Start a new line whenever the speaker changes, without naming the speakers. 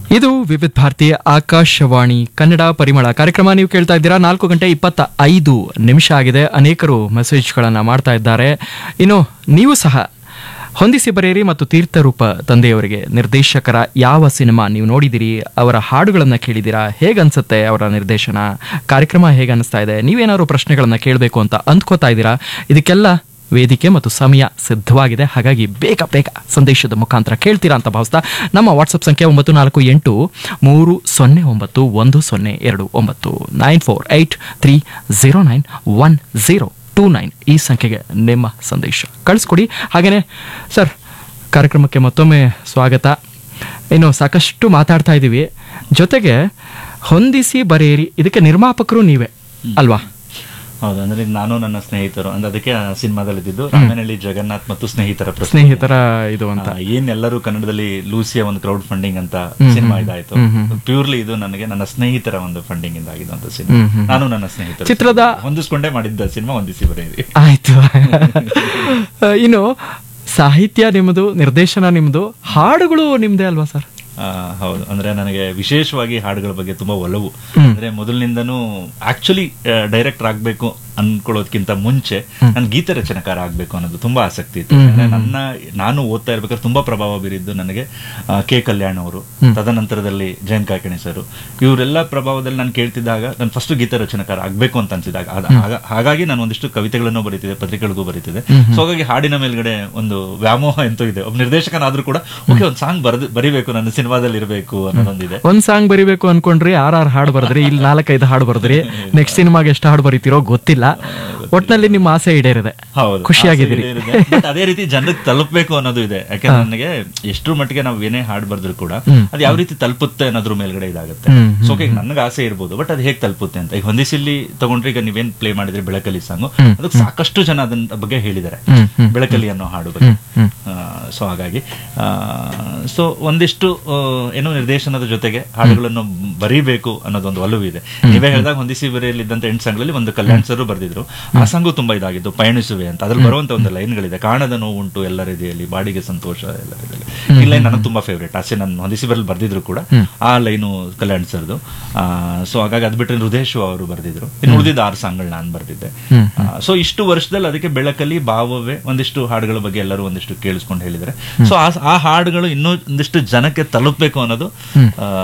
ಇದು ವಿವಿಧ ಭಾರತೀಯ ಆಕಾಶವಾಣಿ ಕನ್ನಡ ಪರಿಮಳ ಕಾರ್ಯಕ್ರಮ ನೀವು ಕೇಳ್ತಾ ಇದ್ದೀರಾ ನಾಲ್ಕು ಗಂಟೆ ಇಪ್ಪತ್ತ ಐದು ನಿಮಿಷ ಆಗಿದೆ ಅನೇಕರು ಮೆಸೇಜ್ಗಳನ್ನು ಮಾಡ್ತಾ ಇದ್ದಾರೆ ಇನ್ನು ನೀವು ಸಹ ಹೊಂದಿಸಿ ಬರೆಯಿರಿ ಮತ್ತು ತೀರ್ಥರೂಪ ತಂದೆಯವರಿಗೆ ನಿರ್ದೇಶಕರ ಯಾವ ಸಿನಿಮಾ ನೀವು ನೋಡಿದಿರಿ ಅವರ ಹಾಡುಗಳನ್ನು ಕೇಳಿದ್ದೀರಾ ಹೇಗನ್ಸುತ್ತೆ ಅವರ ನಿರ್ದೇಶನ ಕಾರ್ಯಕ್ರಮ ಹೇಗೆ ಅನಿಸ್ತಾ ಇದೆ ನೀವೇನಾದ್ರು ಪ್ರಶ್ನೆಗಳನ್ನು ಕೇಳಬೇಕು ಅಂತ ಅಂದ್ಕೋತಾ ಇದ್ದೀರಾ ಇದಕ್ಕೆಲ್ಲ ವೇದಿಕೆ ಮತ್ತು ಸಮಯ ಸಿದ್ಧವಾಗಿದೆ ಹಾಗಾಗಿ ಬೇಗ ಬೇಗ ಸಂದೇಶದ ಮುಖಾಂತರ ಕೇಳ್ತೀರಾ ಅಂತ ಭಾವಿಸ್ತಾ ನಮ್ಮ ವಾಟ್ಸಪ್ ಸಂಖ್ಯೆ ಒಂಬತ್ತು ನಾಲ್ಕು ಎಂಟು ಮೂರು ಸೊನ್ನೆ ಒಂಬತ್ತು ಒಂದು ಸೊನ್ನೆ ಎರಡು ಒಂಬತ್ತು nine four eight three zero nine one zero two nine ಈ ಸಂಖ್ಯೆಗೆ ನಿಮ್ಮ ಸಂದೇಶ ಕಳಿಸ್ಕೊಡಿ ಹಾಗೆಯೇ ಸರ್ ಕಾರ್ಯಕ್ರಮಕ್ಕೆ ಮತ್ತೊಮ್ಮೆ ಸ್ವಾಗತ ಇನ್ನು ಸಾಕಷ್ಟು ಮಾತಾಡ್ತಾ ಇದ್ದೀವಿ ಜೊತೆಗೆ ಹೊಂದಿಸಿ ಬರೆಯಿರಿ ಇದಕ್ಕೆ ನಿರ್ಮಾಪಕರು ನೀವೇ ಅಲ್ವಾ
ಹೌದು ಅಂದ್ರೆ ನಾನು ನನ್ನ ಸ್ನೇಹಿತರು ಅಂದ್ರೆ ಅದಕ್ಕೆ ಆ ಸಿನಿಮಾದಲ್ಲಿ ಇದ್ದಿದ್ದು ರಾಮನಹಳ್ಳಿ ಜಗನ್ನಾಥ್ ಮತ್ತು ಸ್ನೇಹಿತರ ಪ್ರಸ್ತುತಿ.
ಸ್ನೇಹಿತರ ಇದು ಅಂತ
ಆ, ಏನ್ ಎಲ್ಲರೂ ಕನ್ನಡದಲ್ಲಿ ಲೂಸಿಯ ಒಂದು ಕ್ರೌಡ್ ಫಂಡಿಂಗ್ ಅಂತ ಸಿನಿಮಾ ಇದಾಯ್ತು ಪ್ಯೂರ್ಲಿ ಇದು ನನಗೆ ನನ್ನ ಸ್ನೇಹಿತರ ಒಂದು ಫಂಡಿಂಗ್ ಇಂದ ಆಗಿದಂತ ಸಿನಿಮಾ ನಾನು ನನ್ನ ಸ್ನೇಹಿತರು
ಚಿತ್ರದ-
ಹೊಂದಿಸ್ಕೊಂಡೇ ಮಾಡಿದ್ದ ಸಿನಿಮಾ ಹೊಂದಿಸಿ ಬರೆಯಿರಿ
ಆಯ್ತು ಇನ್ನು ಸಾಹಿತ್ಯ ನಿಮ್ಮದು ನಿರ್ದೇಶನ ನಿಮ್ಮದು ಹಾಡುಗಳು ನಿಮ್ದೇ ಅಲ್ವಾ ಸರ್
ಆ, ಹೌದು ಅಂದ್ರೆ ನನಗೆ ವಿಶೇಷವಾಗಿ ಹಾಡುಗಳ ಬಗ್ಗೆ ತುಂಬಾ ಒಲವು ಅಂದ್ರೆ ಮೊದಲಿನಿಂದನೂ ಆಕ್ಚುಲಿ ಡೈರೆಕ್ಟರ್ ಆಗ್ಬೇಕು ಅನ್ಕೊಳ್ಳೋದಕ್ಕಿಂತ ಮುಂಚೆ ನಾನು ಗೀತ ರಚನೆಕಾರ ಆಗ್ಬೇಕು ಅನ್ನೋದು ತುಂಬಾ ಆಸಕ್ತಿ ಇತ್ತು ಅಂದ್ರೆ ನನ್ನ ನಾನು ಓದ್ತಾ ಇರ್ಬೇಕಾದ್ರೆ ತುಂಬಾ ಪ್ರಭಾವ ಬೀರಿದ್ದು ನನಗೆ ಆ, ಕೆ ಕಲ್ಯಾಣ್ ಅವರು ತದನಂತರದಲ್ಲಿ ಜಯಂತ್ ಕಾಕಣಿ ಸರ್ ಇವರೆಲ್ಲ ಪ್ರಭಾವದಲ್ಲಿ ನಾನು ಕೇಳ್ತಿದ್ದಾಗ ನಾನು ಫಸ್ಟ್ ಗೀತ ರಚನೆಕಾರ ಆಗ್ಬೇಕು ಅಂತ ಅನ್ಸಿದಾಗ ಅದ್- ಹಾಗ- ಹಾಗಾಗಿ ನಾನು ಒಂದಿಷ್ಟು ಕವಿತೆಗಳನ್ನು ಬರೀತಿದ್ದೆ ಪತ್ರಿಕೆಗಳಿಗೂ ಬರೀತಿದ್ದೆ ಸೊ ಹಾಗಾಗಿ ಹಾಡಿನ ಮೇಲ್ಗಡೆ ಒಂದು ವ್ಯಾಮೋಹ ಎಂತೂ ಇದೆ ಒಬ್ಬ ನಿರ್ದೇಶಕನಾದ್ರೂ ಕೂಡ ಓಕೆ ಒಂದು ಸಾಂಗ್ ಬರೆದು ಬರಿಬೇಕು ನನ್ನ ಸಿನಿಮಾದಲ್ಲಿ ಇರಬೇಕು ಅನ್ನೋದೊಂದಿದೆ
ಒಂದ್ ಸಾಂಗ್ ಬರಿಬೇಕು ಅನ್ಕೊಂಡ್ರಿ ಆರ್ ಆರ್ ಹಾಡು ಬರೆದ್ರಿ ಇಲ್ಲಿ ನಾಲ್ಕೈದು ಹಾಡು ಬರೆದ್ರಿ ನೆಕ್ಸ್ಟ್ ಸಿನಿಮಾಗೆ ಎಷ್ಟು ಹಾಡು ಬರೀತಿರೋ ಗೊತ್ತಿಲ್ಲ ಒಟ್ನಲ್ಲಿ ನಿಮ್ಮ ಆಸೆ ಈಡೇರಿದೆ
ಹೌದು
ಖುಷಿಯಾಗಿದ್ದೀರಿ
ಆಸೆ ಇದೆ. But ಅದೇ ರೀತಿ ಜನರಿಗೆ ತಲುಪಬೇಕು ಅನ್ನೋದು ಇದೆ ಯಾಕಂದ್ರೆ ನನಗೆ ಎಷ್ಟರ ಮಟ್ಟಿಗೆ ನಾವು ಏನೇ ಹಾಡು ಬರೆದ್ರು ಕೂಡ ಅದು ಯಾವ ರೀತಿ ತಲುಪುತ್ತೆ ಅನ್ನೋದ್ರ ಮೇಲ್ಗಡೆ ಇದಾಗುತ್ತೆ
ಹ್ಮ್,
ಸೊ ಈಗ ನನಗೆ ಆಸೆ ಇರ್ಬೋದು ಬಟ್ ಅದು ಹೇಗೆ ತಲುಪುತ್ತೆ ಅಂತ ಈಗ ಹೊಂದಿಸಿಲ್ಲಿ ತಗೊಂಡ್ರೆ ಈಗ ನೀವೇನ್ ಪ್ಲೇ ಮಾಡಿದ್ರಿ ಬೆಳಕಲಿ ಸಾಂಗು ಅದಕ್ಕೆ ಸಾಕಷ್ಟು ಜನ ಅದನ್ನ ಬಗ್ಗೆ ಹೇಳಿದ್ದಾರೆ
ಹ್ಮ್, ಹ್ಮ್.
ಬೆಳಕಲಿ ಅನ್ನೋ ಹಾಡು ಬಗ್ಗೆ
ಹ್ಮ್.
ಸೊ ಹಾಗಾಗಿ ಸೊ ಒಂದಿಷ್ಟು ಆ, ಏನೋ ನಿರ್ದೇಶನದ ಜೊತೆಗೆ ಹಾಡುಗಳನ್ನು ಬರೀಬೇಕು ಅನ್ನೋದೊಂದು ಒಲವು ಇದೆ ನೀವೇ ಹೇಳಿದಾಗ ಹೊಂದಿಸಿ ಬರೆಯಲಿದ್ದಂತ ಎಂಟು ಸಾಂಗ್ಗಳಲ್ಲಿ ಒಂದು ಕಲ್ಯಾಣ್ ಸರ್ ಬರೆದಿದ್ರು ಆ ಸಾಂಗು ತುಂಬಾ ಇದಾಗಿದ್ದು ಪಯಣಿಸುವೆ ಅಂತ ಅದ್ರಲ್ಲಿ ಬರುವಂತ ಒಂದು ಲೈನ್ಗಳಿದೆ ಕಾಣದ ನೋವುಂಟು ಎಲ್ಲರಿದೆಯಲ್ಲಿ ಬಾಡಿಗೆ ಸಂತೋಷ ಎಲ್ಲರಿದೆಯಲ್ಲಿ ಈ ಲೈನ್ ನನಗೆ ತುಂಬಾ ಫೇವ್ರೇಟ್ ಆಸೆ ನಾನು ಹೊಂದಿಸಿ ಬರಲು ಬರ್ದಿದ್ರು ಕೂಡ ಆ ಲೈನು ಕಲ್ಯಾಣ್ ಸರ್ದು ಸೊ ಹಾಗಾಗಿ ಅದ್ ಬಿಟ್ಟರೆ ಹೃದಯಶು ಅವರು ಬರೆದಿದ್ರು ಇನ್ನು ಉಳಿದಿದ್ದ ಆರು ಸಾಂಗ್ಗಳು ನಾನು ಬರ್ದಿದ್ದೆ ಸೊ ಇಷ್ಟು ವರ್ಷದಲ್ಲಿ ಅದಕ್ಕೆ ಬೆಳಕಲ್ಲಿ ಭಾವವೇ ಒಂದಿಷ್ಟು ಹಾಡುಗಳ ಬಗ್ಗೆ ಎಲ್ಲರೂ ಒಂದಿಷ್ಟು ಕೇಳಿಸ್ಕೊಂಡು ಹೇಳಿದ್ದಾರೆ ಸೊ ಆ ಹಾಡುಗಳು ಇನ್ನೂ ಒಂದಿಷ್ಟು ಜನಕ್ಕೆ ತಲುಪಬೇಕು ಅನ್ನೋದು ಆ,